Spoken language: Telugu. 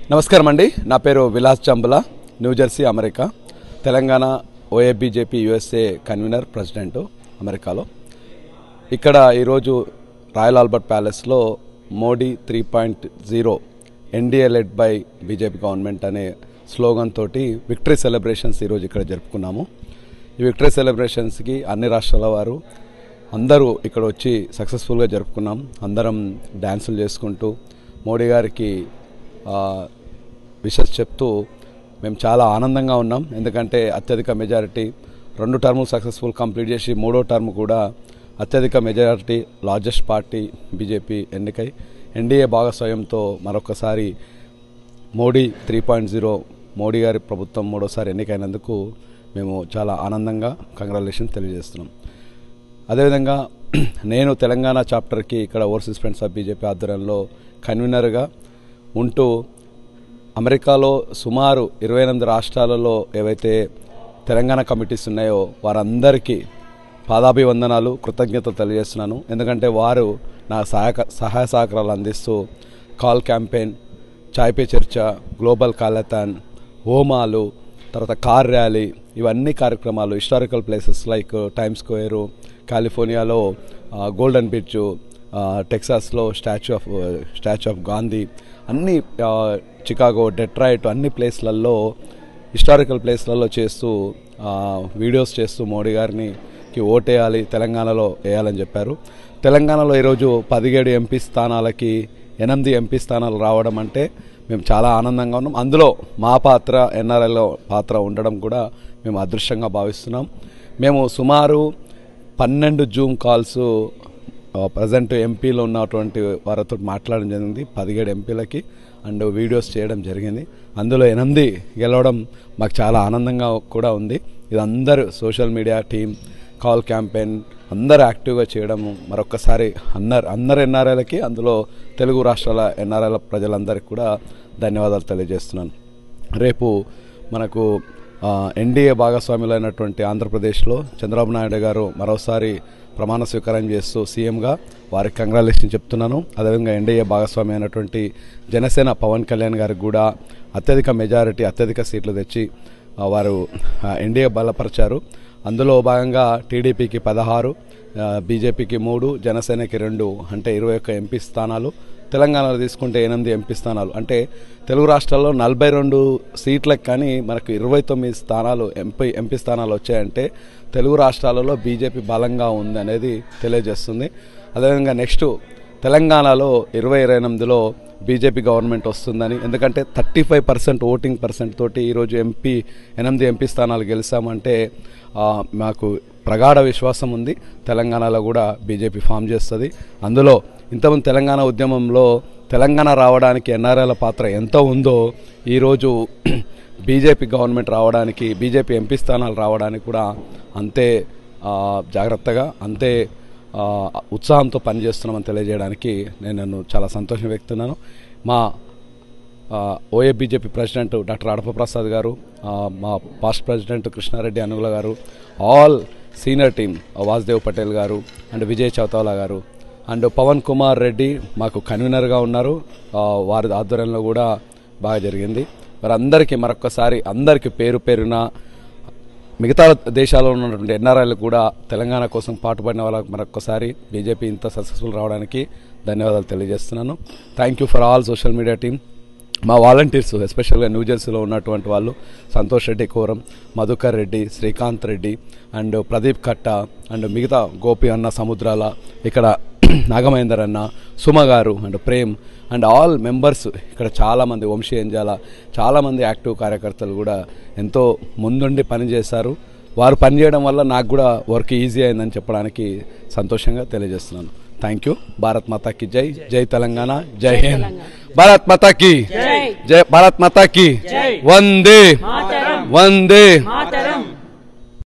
నమస్కారం అండి నా పేరు Vilas Chambula New Jersey America Telangana OABJP USA convener president అమెరికాలో ఇక్కడ ఈరోజు రాయల్ ఆల్బర్ట్ ప్యాలెస్లో Modi three point zero NDA led by BJP government అనే స్లోగన్ తోటి విక్టరీ సెలబ్రేషన్స్ ఈరోజు ఇక్కడ జరుపుకున్నాము ఈ విక్టరీ సెలబ్రేషన్స్కి అన్ని రాష్ట్రాల వారు అందరూ ఇక్కడ వచ్చి సక్సెస్ఫుల్గా జరుపుకున్నాం అందరం డ్యాన్సులు చేసుకుంటూ మోడీ గారికి విషెస్ చెప్తూ మేము చాలా ఆనందంగా ఉన్నాం ఎందుకంటే అత్యధిక మెజారిటీ రెండు టర్ములు సక్సెస్ఫుల్ కంప్లీట్ చేసి మూడో టర్మ్ కూడా అత్యధిక మెజారిటీ లార్జెస్ట్ పార్టీ బీజేపీ ఎన్నికై ఎన్డీఏ భాగస్వామ్యంతో మరొకసారి Modi three point zero Modi గారి ప్రభుత్వం మూడోసారి ఎన్నికైనందుకు మేము చాలా ఆనందంగా కంగ్రాచులేషన్ తెలియజేస్తున్నాం అదేవిధంగా నేను తెలంగాణ చాప్టర్కి ఇక్కడ ఓవర్సీస్ ఫ్రెండ్స్ ఆఫ్ బీజేపీ ఆధ్వర్యంలో కన్వీనర్గా ఉంటూ అమెరికాలో సుమారు ఇరవై ఎనిమిది రాష్ట్రాలలో ఏవైతే తెలంగాణ కమిటీస్ ఉన్నాయో వారందరికీ పాదాభివందనాలు కృతజ్ఞతలు తెలియజేస్తున్నాను ఎందుకంటే వారు నా సహాయక సహాయ సహకారాలు అందిస్తూ call campaign Chai Pe Charcha global callathon హోమాలు తర్వాత కార్ ర్యాలీ ఇవన్నీ కార్యక్రమాలు historical places like Time square కాలిఫోర్నియాలో గోల్డెన్ బీచ్ టెక్సాస్లో statue of statue of Gandhi అన్ని చికాగో డెట్రాయిట్ అన్ని ప్లేస్లలో హిస్టారికల్ ప్లేస్లలో చేస్తూ వీడియోస్ చేస్తూ మోడీ గారిని ఓటేయాలి తెలంగాణలో వేయాలని చెప్పారు తెలంగాణలో ఈరోజు పదిహేడు ఎంపీ స్థానాలకి ఎనిమిది ఎంపీ స్థానాలు రావడం అంటే మేము చాలా ఆనందంగా ఉన్నాం అందులో మా పాత్ర ఎన్ఆర్ఐలో పాత్ర ఉండడం కూడా మేము అదృష్టంగా భావిస్తున్నాం మేము సుమారు పన్నెండు జూమ్ కాల్స్ ప్రజెంట్ ఎంపీలో ఉన్నటువంటి వారితో మాట్లాడడం జరిగింది పదిహేడు ఎంపీలకి అండ్ వీడియోస్ చేయడం జరిగింది అందులో ఎనిమిది గెలవడం మాకు చాలా ఆనందంగా కూడా ఉంది ఇది అందరూ social media team call campaign అందరు యాక్టివ్గా చేయడం మరొకసారి అందరు అందరు ఎన్ఆర్ఐలకి అందులో తెలుగు రాష్ట్రాల ఎన్ఆర్ఐల ప్రజలందరికీ కూడా ధన్యవాదాలు తెలియజేస్తున్నాను రేపు మనకు ఎన్డీఏ భాగస్వాములైనటువంటి ఆంధ్రప్రదేశ్లో చంద్రబాబు నాయుడు గారు మరోసారి ప్రమాణ స్వీకారం చేస్తూ సీఎంగా వారికి కంగ్రాచులేషన్ చెప్తున్నాను అదేవిధంగా ఎన్డీఏ భాగస్వామి అయినటువంటి జనసేన పవన్ కళ్యాణ్ గారికి కూడా అత్యధిక మెజారిటీ అత్యధిక సీట్లు తెచ్చి వారు ఎన్డీఏ బలపరిచారు అందులో భాగంగా టీడీపీకి పదహారు బీజేపీకి మూడు జనసేనకి రెండు అంటే ఇరవై ఒక్క ఎంపీ స్థానాలు తెలంగాణలో తీసుకుంటే ఎనిమిది ఎంపీ స్థానాలు అంటే తెలుగు రాష్ట్రాల్లో నలభై రెండు సీట్లకు కానీ మనకు ఇరవై తొమ్మిది స్థానాలు ఎంపీ ఎంపీ స్థానాలు వచ్చాయంటే తెలుగు రాష్ట్రాలలో బీజేపీ బలంగా ఉంది అనేది తెలియజేస్తుంది అదేవిధంగా నెక్స్ట్ తెలంగాణలో ఇరవై ఇరవై ఎనిమిదిలో బీజేపీ గవర్నమెంట్ వస్తుందని ఎందుకంటే thirty five percent voting percent తోటి ఈరోజు ఎంపీ ఎనిమిది ఎంపీ స్థానాలు గెలిచామంటే మాకు ప్రగాఢ విశ్వాసం ఉంది తెలంగాణలో కూడా బీజేపీ ఫామ్ చేస్తుంది అందులో ఇంతకుముందు తెలంగాణ ఉద్యమంలో తెలంగాణ రావడానికి ఎన్ఆర్ఐల పాత్ర ఎంత ఉందో ఈరోజు బీజేపీ గవర్నమెంట్ రావడానికి బీజేపీ ఎంపీ స్థానాలు రావడానికి కూడా అంతే జాగ్రత్తగా అంతే ఉత్సాహంతో పనిచేస్తున్నామని తెలియజేయడానికి నేను నన్ను చాలా సంతోషం వ్యక్తున్నాను మా OA BJP president doctor Adapa Prasad garu మా past president Krishnareddy Anugula garu all senior team Vasudev Patel garu and Vijay Chautala గారు అండ్ పవన్ కుమార్ రెడ్డి మాకు కన్వీనర్గా ఉన్నారు వారి ఆధ్వర్యంలో కూడా బాగా జరిగింది వారందరికీ మరొకసారి అందరికీ పేరు పేరున మిగతా దేశాల్లో ఉన్నటువంటి ఎన్ఆర్ఐలు కూడా తెలంగాణ కోసం పాటుపడిన వాళ్ళకి మరొకసారి బీజేపీ ఇంత సక్సెస్ఫుల్ రావడానికి ధన్యవాదాలు తెలియజేస్తున్నాను thank you for all social media team మా వాలంటీర్స్ ఎస్పెషల్గా న్యూజెర్సీలో ఉన్నటువంటి వాళ్ళు సంతోష్ రెడ్డి కోరం మధుకర్ రెడ్డి శ్రీకాంత్ రెడ్డి అండ్ ప్రదీప్ కట్ట అండ్ మిగతా గోపి అన్న సముద్రాల ఇక్కడ నాగమహేందర్ అన్న Suma garu and Prem and all members ఇక్కడ చాలామంది వంశీ ఎంజాల చాలామంది యాక్టివ్ కార్యకర్తలు కూడా ఎంతో ముందుండి పనిచేశారు వారు పనిచేయడం వల్ల నాకు కూడా వర్క్ ఈజీ అయిందని చెప్పడానికి సంతోషంగా తెలియజేస్తున్నాను థ్యాంక్ యూ భారత్ మాతాకి జై జై తెలంగాణ జై హింద్ భారత్ మాతాకి జై భారత్ మాతాకి వందే వందే